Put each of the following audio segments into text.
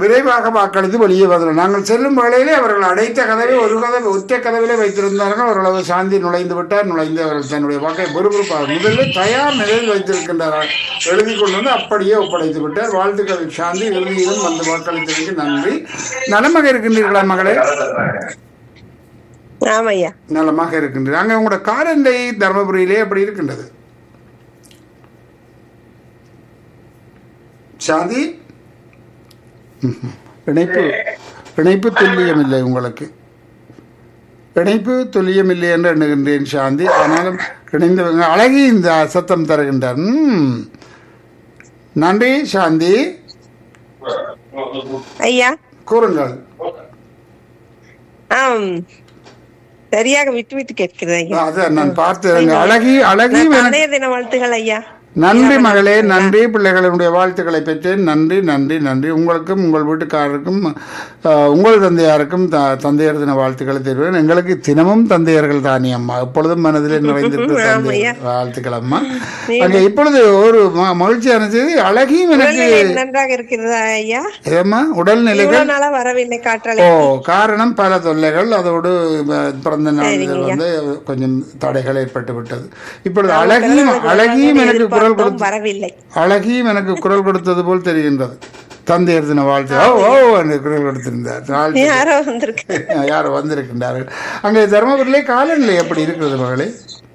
விரைவாக வாக்களித்து வெளியே வந்தனர் நாங்கள் செல்லும் வேளையிலே அவர்கள் அடைத்த கதவை ஒரு கதவை ஒற்றை கதவிலே வைத்திருந்தார்கள் ஓரளவு சாந்தி நுழைந்து விட்டார் நுழைந்து அவர்கள் தன்னுடைய வாக்கை விறுவிறுப்பாக முதலில் தயார் நிலையில் வைத்திருக்கின்றார் எழுதி கொண்டு வந்து அப்படியே ஒப்படைத்து விட்டார் வாழ்த்துக்கள் சாந்தி இறுதியிலும் வந்து வாக்களித்ததற்கு நன்றி நலமாக இருக்கின்றீர்களா மகளே ஆமையா நலமாக இருக்கின்றது அங்கே உங்களோட காலண்டை தர்மபுரியிலே எப்படி இருக்கின்றது சாந்தி ம்ஹும். இணைப்பு இணைப்பு துல்லியமில்லை உங்களுக்கு இணைப்பு துல்லியமில்லை என்று எண்ணுகின்றேன் சாந்தி ஆனாலும் இணைந்தவங்க அழகி இந்த சத்தம் தருகின்றார் ம். நன்றி சாந்தி ஐயா கூறுங்கள் ஆம் சரியாக விட்டு விட்டு கேட்கிறது ஐயா அதான் நான் பார்த்தேன் அழகி அழகி எனக்கு தந்தைய தின வாழ்த்துகள் ஐயா நன்றி மகளே நன்றி பிள்ளைகளுடைய வாழ்த்துக்களை பெற்றேன் நன்றி நன்றி நன்றி உங்களுக்கும் உங்கள் வீட்டுக்காரருக்கும் அஹ், உங்கள் தந்தையாருக்கும் த- தந்தையர் தின வாழ்த்துக்களை தெரிவிக்கிறேன் எங்களுக்கு தினமும் தந்தையர்கள் தானே அம்மா எப்பொழுதும் மனதிலே நிறைந்திருக்கிற தந்தையர் வாழ்த்துக்கள் அம்மா அங்கே இப்பொழுது ஒரு ம- மகிழ்ச்சியான செய்தி அழகியும் எனக்கு உடல்நிலை நன்றாக இருக்கிறதா ஐயா ஏம்மா உடல்நிலைகள் இவ்வளவு நாளா வரவில்லை காற்றாலை ஓ காரணம் பல தொல்லைகள் அதோடு அஹ், பிறந்த நாளில் வந்து கொஞ்சம் தடைகள் ஏற்பட்டு விட்டது இப்பொழுது அழகியும் அழகியும் எனக்கு குரல் கொடுத்து எதிர்பார்த்தோம், வரவில்லை அழகியும் எனக்கு குரல் கொடுத்தது போல் தெரிகின்றது தந்தையர் தின வாழ்த்து ஓ ஓ என்று குரல் கொடுத்திருந்தார் வாழ்த்து யாரோ வந்திருக்கு யாரோ வந்திருக்கின்றார்கள் அங்கே தருமபுரியிலே காலநிலை எப்படி இருக்கிறது மகளே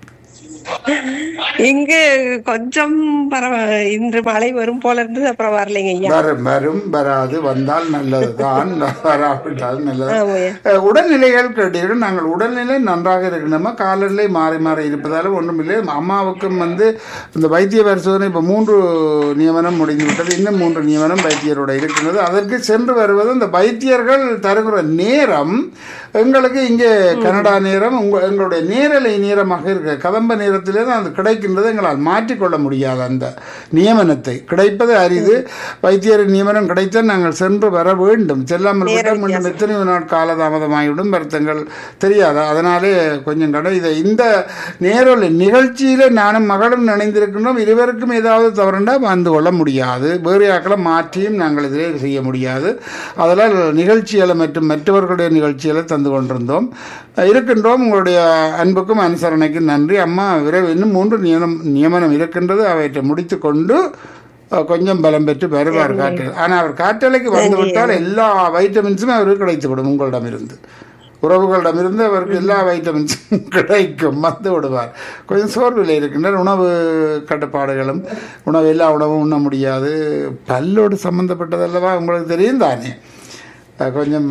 இங்கு கொஞ்சம் பரவ இன்று மழை வரும் போல இருந்தது அப்புறம் வரலைங்க ஐயா வரும் வரும் வராது வந்தால் நல்லதுதான் வராவிட்டால் நல்லது ஆமாய்யா அஹ், உடல்நிலைகள் கேட்டீர்கள் நாங்கள் உடல்நிலை நன்றாக இருக்கணுமா காலநிலை மாறி மாறி இருப்பதால ஒன்றுமில்லை அம்மாவுக்கும் வந்து இந்த வைத்திய பரிசோதனை இப்போ மூன்று நியமனம் முடிந்து விட்டது இன்னும் மூன்று நியமனம் வைத்தியரோட இருக்கின்றது அதற்கு சென்று வருவது இந்த வைத்தியர்கள் தருகிற நேரம் எங்களுக்கு இங்கே கனடா நேரம் உங்க எங்களுடைய நேரலை நேரமாக இருக்க கதம்ப நேரத்திலே தான் அது கிடைக்கின்றது எங்களால் மாற்றிக்கொள்ள முடியாது அந்த நியமனத்தை கிடைப்பது அரிது வைத்தியர் நியமனம் கிடைத்தால் நாங்கள் சென்று வர வேண்டும் செல்லாமல் விட்டால் மீண்டும் எத்தனையோ நாள் காலதாமதமாகிவிடும் வருத்தங்கள் தெரியாது அதனாலே கொஞ்சம் கடை இதை இந்த நேரலை நிகழ்ச்சியில நானும் மகளும் நினைந்திருக்கின்றோம் இருவருக்கும் ஏதாவது தவறுண்டா வந்து கொள்ள முடியாது வேறு ஆக்களை மாற்றியும் நாங்கள் இதிலே செய்ய முடியாது அதனால் நிகழ்ச்சிகளை மற்றும் மற்றவர்களுடைய நிகழ்ச்சிகளை தந்து கொண்டிருந்தோம் இருக்கின்றோம் உங்களுடைய அன்புக்கும் அனுசரணைக்கும் நன்றி அம்மா விரைவில் இன்னும் மூன்று நியமனம் நியமனம் இருக்கின்றது அவற்றை முடித்து கொண்டு அஹ், கொஞ்சம் பலம் பெற்று வருவார் காற்று ஆனால் அவர் காற்றலைக்கு வந்துவிட்டால் எல்லா வைட்டமின்ஸும் அவருக்கு கிடைத்துவிடும் உங்களிடமிருந்து உறவுகளிடமிருந்து அவருக்கு எல்லா வைட்டமின்ஸும் கிடைக்கும் வந்து விடுவார் கொஞ்சம் சோர்வில் இருக்கின்றார் உணவு கட்டுப்பாடுகளும் உணவு எல்லா உணவும் உண்ண முடியாது பல்லோடு சம்பந்தப்பட்டதல்லவா உங்களுக்கு தெரியும் தானே அஹ் கொஞ்சம்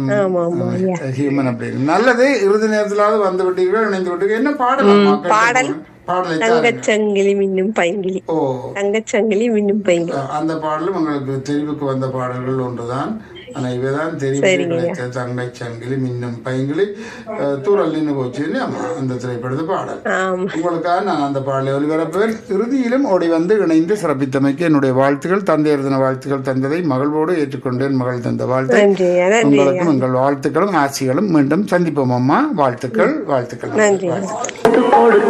ஹியூமன் அப்படின்னு நல்லது இறுதி நேரத்திலாவது வந்து விட்டீர்கள் இணைந்து விட்டீர்கள் என்ன பாடல் அம்மா? பாடல். பாடலை தாருங்கள். தங்கச்சங்கிலி மின்னும் பைங்கிலி ஓ தங்கச்சங்கிலி மின்னும் பைங்கிலி அந்த பாடலும் உங்களுக்கு தெரிவுக்கு வந்த பாடல்கள் ஒன்றுதான் ஆனா இவைதான் தெரிவு கிடைத்த தங்கை சங்கிலி மின்னும் பைங்கிலி அஹ், தூரல் நின்று போச்சு ஆமா அந்த திரைப்படத்து பாடல் ஆமா உங்களுக்காக நான் அந்த பாடலை ஒளிபரப்புவேன் இறுதியிலும் ஓடி வந்து இணைந்து சிறப்பித்தமைக்கு என்னுடைய வாழ்த்துக்கள் தந்தையர் தின வாழ்த்துக்கள் தந்ததை மகிழ்வோடு ஏற்றுக்கொண்டேன் மகள் தந்த வாழ்த்து நன்றி ஐயா, நன்றி ஐயா. உங்களுக்கும் எங்கள் வாழ்த்துக்களும் ஆசிகளும் மீண்டும் சந்திப்போம் அம்மா வாழ்த்துக்கள் வாழ்த்துக்கள் நன்றி ஐயா.